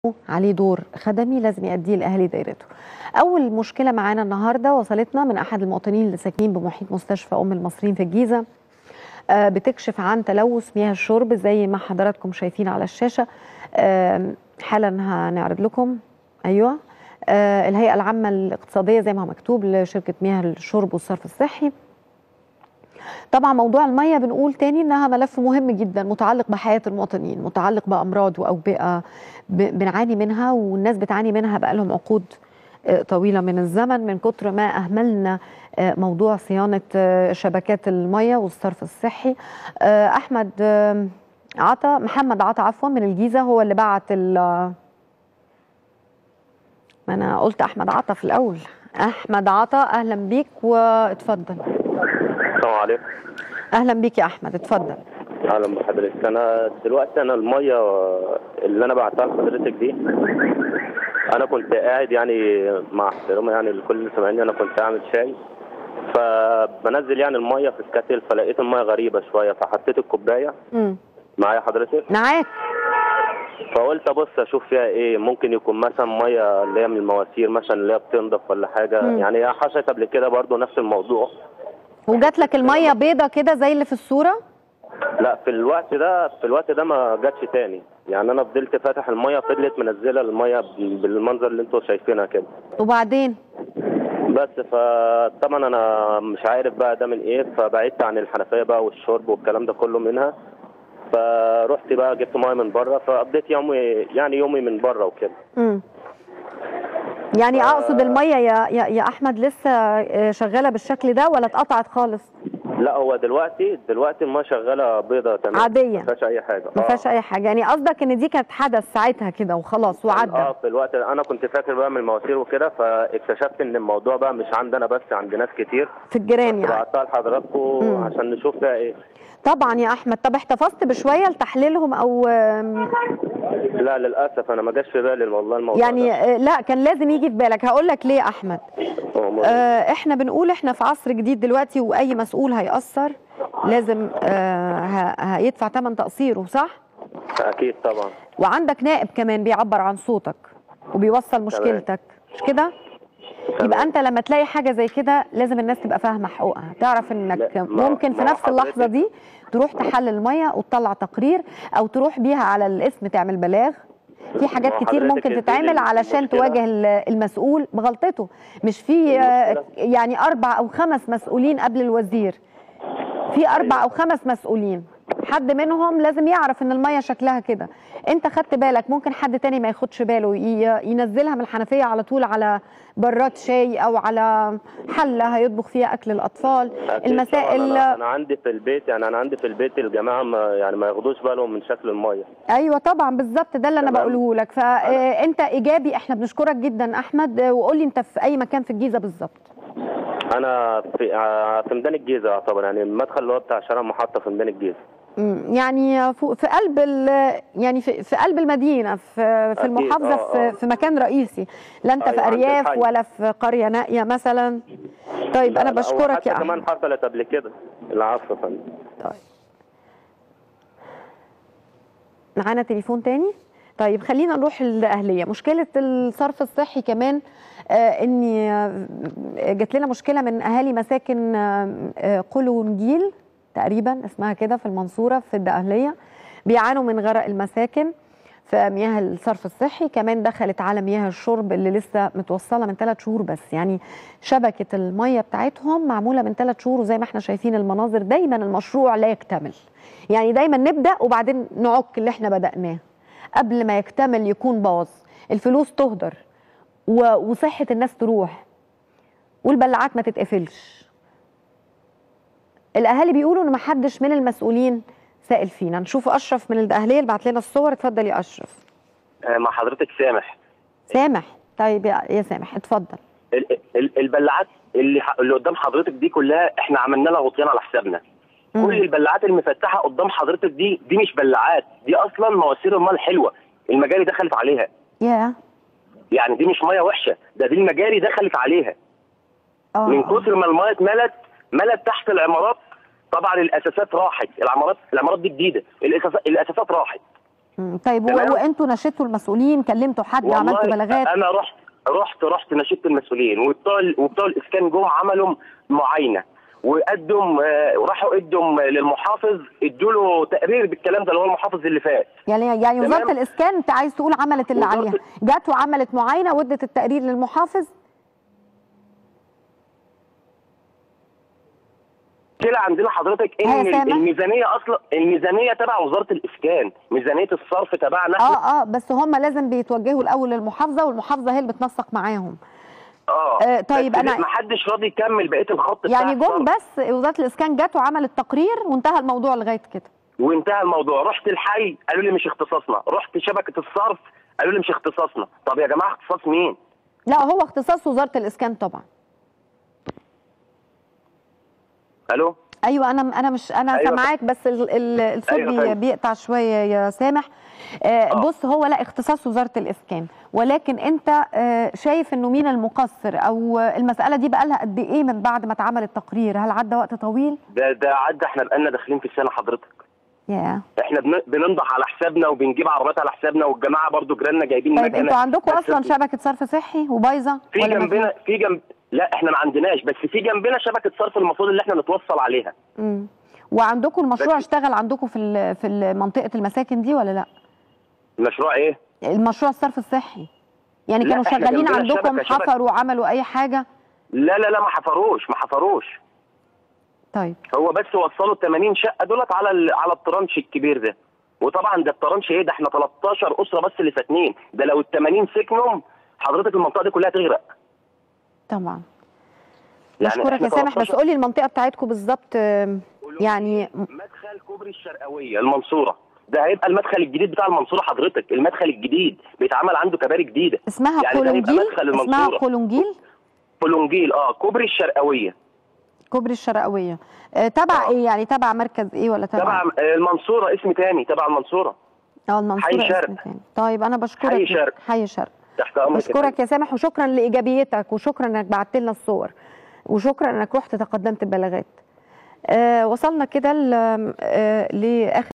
عليه دور خدمي لازم يأديه لأهالي دايرته أول مشكلة معانا النهاردة وصلتنا من أحد المواطنين اللي ساكنين بمحيط مستشفى أم المصريين في الجيزة آه، بتكشف عن تلوث مياه الشرب زي ما حضراتكم شايفين على الشاشة آم، حالا هنعرض لكم أيوة آه، الهيئة العامة الاقتصادية زي ما هو مكتوب لشركة مياه الشرب والصرف الصحي طبعا موضوع الميه بنقول تاني انها ملف مهم جدا متعلق بحياه المواطنين متعلق بامراض واوبئه ب- بنعاني منها والناس بتعاني منها بقالهم عقود آه، طويله من الزمن من كتر ما اهملنا آه، موضوع صيانه آه، شبكات الميه والصرف الصحي آه، احمد آه، عطا محمد عطا عفوا من الجيزه هو اللي بعت ال ما انا قلت احمد عطا في الاول احمد عطا اهلا بيك واتفضل السلام عليكم اهلا بيك يا احمد اتفضل اهلا بحضرتك انا دلوقتي انا الميه اللي انا بعتها لحضرتك دي انا كنت قاعد يعني مع احترامي يعني لكل اللي سامعني انا كنت اعمل شاي فبنزل يعني الميه في الكاتل فلقيت الميه غريبه شويه فحطيت الكوبايه امم معايا حضرتك معاك فقلت ابص اشوف فيها ايه ممكن يكون مثلا ميه اللي هي من المواسير مثلا اللي هي بتنضف ولا حاجه مم. يعني هي حصلت قبل كده برضو نفس الموضوع وجات لك الميه بيضه كده زي اللي في الصوره لا في الوقت ده في الوقت ده ما جاتش تاني يعني انا فضلت فاتح الميه فضلت منزله الميه بالمنظر اللي انتوا شايفينها كده وبعدين بس فطبعا انا مش عارف بقى ده من ايه فبعدت عن الحنفيه بقى والشرب والكلام ده كله منها فرحت بقى جبت ميه من بره فقضيت يومي يعني يومي من بره وكده امم يعني اقصد الميه يا يا, يا احمد لسه آه، شغاله بالشكل ده ولا اتقطعت خالص لا هو دلوقتي دلوقتي الميه شغاله بيضه تمام عادية. ما فيهاش اي حاجه ما آه. فيهاش اي حاجه يعني قصدك ان دي كانت حدث ساعتها كده وخلاص اه وعدى في الوقت ده انا كنت فاكر بقى من المواسير وكده فاكتشفت ان الموضوع بقى مش عندنا بس عند ناس كتير في الجيران يعني بعتها لحضراتكم مم. عشان نشوف فيها ايه طبعا يا احمد طب احتفظت بشويه لتحليلهم او آم، لا للاسف انا ما جاش في بالي والله الموضوع يعني ده. آه، لا كان لازم يجي في بالك هقول لك ليه يا احمد أمور. آه، احنا بنقول احنا في عصر جديد دلوقتي واي مسؤول هيأثر لازم آه، ه- هيدفع ثمن تقصيره صح اكيد طبعا وعندك نائب كمان بيعبر عن صوتك وبيوصل مشكلتك مش كده يبقى انت لما تلاقي حاجه زي كده لازم الناس تبقى فاهمه حقوقها تعرف انك لا، ما- ممكن في ما نفس اللحظه حضرتك- دي تروح تحلل الميه وتطلع تقرير او تروح بيها على الاسم تعمل بلاغ في حاجات ما كتير حضرتك ممكن اديني تتعمل علشان المشكلة. تواجه ال- المسؤول بغلطته مش في آه، المشكلة. يعني اربع او خمس مسؤولين قبل الوزير في اربع او خمس مسؤولين حد منهم لازم يعرف ان الميه شكلها كده انت خدت بالك ممكن حد تاني ما ياخدش باله ي- ينزلها من الحنفيه على طول على براد شاي او على حله هيطبخ فيها اكل الاطفال أكيد المسائل طبعاً. أنا, انا عندي في البيت يعني انا عندي في البيت الجماعه ما يعني ما ياخدوش بالهم من شكل الميه ايوه طبعا بالظبط ده اللي انا تمام. بقوله لك فانت ايجابي احنا بنشكرك جدا احمد آه، وقول لي انت في اي مكان في الجيزه بالظبط انا في آه، في ميدان الجيزه يعتبر يعني المدخل اللي هو بتاع شارع المحطه في ميدان الجيزه مم، يعني فوق- في قلب ال- يعني في, في قلب المدينه في في أكيد، المحافظه آه، في, آه. في مكان رئيسي لا انت في أيوة، عند ارياف الحي. ولا في قريه نائيه مثلا طيب لا، انا لا، بشكرك وحتى يا كمان احمد حصلت قبل كده العفو يا فندم طيب معانا تليفون تاني طيب خلينا نروح للاهليه مشكله الصرف الصحي كمان آه اني آه، جات لنا مشكله من اهالي مساكن آه، آه، قلونجيل تقريبا اسمها كده في المنصوره في الدقهليه بيعانوا من غرق المساكن في مياه الصرف الصحي كمان دخلت على مياه الشرب اللي لسه متوصله من ثلاث شهور بس يعني شبكه الميه بتاعتهم معموله من ثلاث شهور وزي ما احنا شايفين المناظر دايما المشروع لا يكتمل يعني دايما نبدا وبعدين نعك اللي احنا بداناه قبل ما يكتمل يكون باظ الفلوس تهدر و- وصحه الناس تروح والبلاعات ما تتقفلش الاهالي بيقولوا ان ما حدش من المسؤولين سائل فينا نشوف اشرف من الاهليه اللي بعت لنا الصور اتفضل يا اشرف مع حضرتك سامح سامح طيب يا يا سامح اتفضل ال- ال- البلاعات اللي ح- اللي قدام حضرتك دي كلها احنا عملنا لها غطيان على حسابنا مم. كل البلاعات المفتحه قدام حضرتك دي دي مش بلاعات دي اصلا مواسير الماء الحلوه المجاري دخلت عليها يا يعني دي مش ميه وحشه ده دي المجاري دخلت عليها اه من كتر ما المايه اتملت ملت تحت العمارات طبعا الاساسات راحت العمارات العمارات دي جديده الاساسات الاساسات راحت مم. طيب و- تمام. وانتوا ناشدتوا المسؤولين كلمتوا حد عملتوا بلاغات انا رحت رحت رحت نشدت المسؤولين وبتوع ال- وبتوع الاسكان جم عملوا معاينه وقدم آه، وراحوا ادوا للمحافظ ادوا له تقرير بالكلام ده اللي هو المحافظ اللي فات يعني يعني تمام. وزاره الاسكان انت عايز تقول عملت اللي وزارة عليها جت وعملت معاينه وادت التقرير للمحافظ كده عندنا حضرتك ان ها يا سامح؟ الميزانيه اصلا الميزانيه تبع وزاره الاسكان ميزانيه الصرف تبعنا احنا اه اه بس هم لازم بيتوجهوا الاول للمحافظه والمحافظه هي اللي بتنسق معاهم اه آه، طيب بس أنا- ما حدش راضي يكمل بقيه الخط بتاع يعني جم الصرف. بس وزاره الاسكان جت وعملت تقرير وانتهى الموضوع لغايه كده وانتهى الموضوع رحت الحي قالوا لي مش اختصاصنا رحت شبكه الصرف قالوا لي مش اختصاصنا طب يا جماعه اختصاص مين لا هو اختصاص وزاره الاسكان طبعا الو ايوه انا انا مش انا أيوة. سامعاك بس ال- ال- الصوت أيوة بي- فندم. بيقطع شويه يا سامح آه آه. بص هو لا اختصاص وزاره الاسكان ولكن انت آه شايف انه مين المقصر او المساله دي بقى لها قد ايه من بعد ما اتعمل التقرير هل عدى وقت طويل ده ده عدى احنا بقالنا داخلين في السنه حضرتك يا احنا بن- بننضح على حسابنا وبنجيب عربيات على حسابنا والجماعه برضو جيراننا جايبين طيب مكنة. انتوا عندكم بس اصلا شبكه صرف صحي وبايظه في ولا ما جنبنا في جنب لا احنا ما عندناش بس في جنبنا شبكه صرف المفروض اللي احنا نتوصل عليها مم. وعندكم المشروع بس- اشتغل عندكم في ال- في ال- منطقه المساكن دي ولا لا المشروع ايه المشروع الصرف الصحي يعني لا، كانوا احنا شغالين جنبنا عندكم شبكة- شبكة. حفروا وعملوا اي حاجه لا لا لا ما حفروش ما حفروش طيب هو بس وصلوا ال 80 شقه دولت على ال- على الترانش الكبير ده وطبعا ده الترانش ايه ده احنا 13 اسره بس اللي ساكنين ده لو ال 80 سكنهم حضرتك المنطقه دي كلها تغرق طبعا يعني بشكرك احنا يا سامح بس 13 قولي المنطقه بتاعتكم بالظبط آم، يعني مدخل كوبري الشرقويه المنصوره ده هيبقى المدخل الجديد بتاع المنصوره حضرتك المدخل الجديد بيتعمل عنده كباري جديده اسمها يعني ده هيبقى كولونجيل مدخل اسمها المنصورة. كولونجيل فلونجيل اه كوبري الشرقويه كوبري الشرقويه آه، تبع آه. ايه يعني تبع مركز ايه ولا تبع تبع آه، المنصوره اسم تاني تبع المنصوره اه المنصوره حي شرق. اسم تاني. طيب انا بشكرك حي شرق. حي شرق تحت امرك يا بشكرك يا سامح وشكرا لايجابيتك وشكرا انك بعت لنا الصور وشكرا انك رحت تقدمت ببلاغات آه وصلنا كده ل- آه لاخر